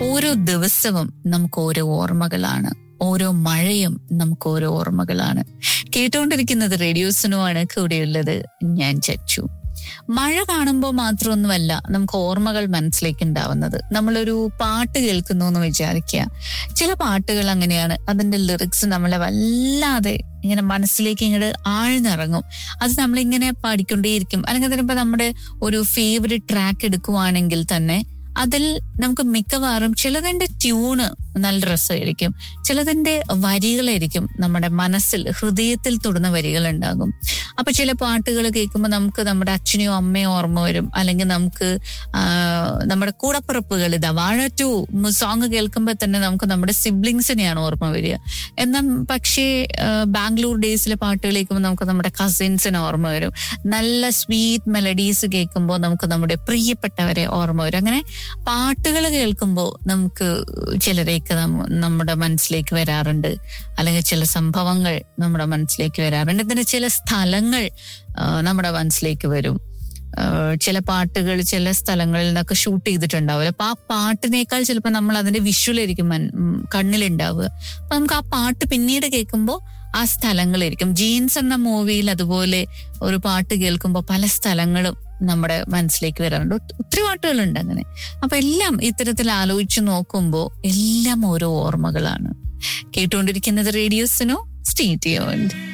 ഓരോ ദിവസവും നമുക്ക് ഓരോ ഓർമ്മകളാണ് ഓരോ മഴയും നമുക്ക് ഓരോ ഓർമ്മകളാണ് കേട്ടുകൊണ്ടിരിക്കുന്നത് റേഡിയോസിനുമാണ് കൂടെയുള്ളത് ഞാൻ ചച്ചു മഴ കാണുമ്പോൾ മാത്രമൊന്നുമല്ല നമുക്ക് ഓർമ്മകൾ മനസ്സിലേക്ക് ഉണ്ടാവുന്നത് നമ്മളൊരു പാട്ട് കേൾക്കുന്നു എന്ന് വിചാരിക്കുക ചില പാട്ടുകൾ അങ്ങനെയാണ് അതിന്റെ ലിറിക്സ് നമ്മളെ വല്ലാതെ ഇങ്ങനെ മനസ്സിലേക്ക് ഇങ്ങോട്ട് ആഴ്ന്നിറങ്ങും അത് നമ്മളിങ്ങനെ പാടിക്കൊണ്ടേയിരിക്കും അല്ലെങ്കിൽ ചിലപ്പോൾ നമ്മുടെ ഒരു ഫേവറേറ്റ് ട്രാക്ക് എടുക്കുവാണെങ്കിൽ തന്നെ അതിൽ നമുക്ക് മിക്കവാറും ചിലതിന്റെ ട്യൂണ് നല്ല രസമായിരിക്കും ചിലതിന്റെ വരികളായിരിക്കും നമ്മുടെ മനസ്സിൽ ഹൃദയത്തിൽ തൊടുന്ന വരികൾ ഉണ്ടാകും അപ്പൊ ചില പാട്ടുകൾ കേൾക്കുമ്പോൾ നമുക്ക് നമ്മുടെ അച്ഛനെയോ അമ്മയോ ഓർമ്മ വരും അല്ലെങ്കിൽ നമുക്ക് ആ, നമ്മുടെ കൂടപ്പിറപ്പുകൾ ഇതാ വാഴ ടു സോങ് കേൾക്കുമ്പോൾ തന്നെ നമുക്ക് നമ്മുടെ സിബ്ലിങ്സിനെയാണ് ഓർമ്മ വരിക എന്നാൽ പക്ഷേ ആ, ബാംഗ്ലൂർ ഡേയ്സിലെ പാട്ടുകൾ കേൾക്കുമ്പോൾ നമുക്ക് നമ്മുടെ കസിൻസിനെ ഓർമ്മ വരും നല്ല സ്വീറ്റ് മെലഡീസ് കേൾക്കുമ്പോൾ നമുക്ക് നമ്മുടെ പ്രിയപ്പെട്ടവരെ ഓർമ്മ വരും അങ്ങനെ പാട്ടുകൾ കേൾക്കുമ്പോൾ നമുക്ക് ചിലരേക്ക് നമ്മ- നമ്മുടെ മനസ്സിലേക്ക് വരാറുണ്ട് അല്ലെങ്കിൽ ചില സംഭവങ്ങൾ നമ്മുടെ മനസ്സിലേക്ക് വരാറുണ്ട് ഇതിന് ചില സ്ഥലങ്ങൾ ആ, നമ്മുടെ മനസ്സിലേക്ക് വരും ആ, ചില പാട്ടുകൾ ചില സ്ഥലങ്ങളിൽ നിന്നൊക്കെ ഷൂട്ട് ചെയ്തിട്ടുണ്ടാവില്ല അപ്പൊ ആ പാട്ടിനേക്കാൾ ചിലപ്പോൾ നമ്മൾ അതിന്റെ വിഷ്വലായിരിക്കും മൻ- ഉം, കണ്ണിലുണ്ടാവുക അപ്പൊ നമുക്ക് ആ പാട്ട് പിന്നീട് കേൾക്കുമ്പോൾ ആ സ്ഥലങ്ങളായിരിക്കും ജീൻസ് എന്ന മൂവിയിൽ അതുപോലെ ഒരു പാട്ട് കേൾക്കുമ്പോൾ പല സ്ഥലങ്ങളും നമ്മുടെ മനസ്സിലേക്ക് വരാറുണ്ട് ഒത്ത് ഒത്തിരി പാട്ടുകളുണ്ട് അങ്ങനെ അപ്പൊ എല്ലാം ഇത്തരത്തിൽ ആലോചിച്ച് നോക്കുമ്പോൾ എല്ലാം ഓരോ ഓർമ്മകളാണ് കേട്ടുകൊണ്ടിരിക്കുന്നത് റേഡിയോസിനോ സ്റ്റേറ്റ് ചെയ്യുന്നുണ്ട്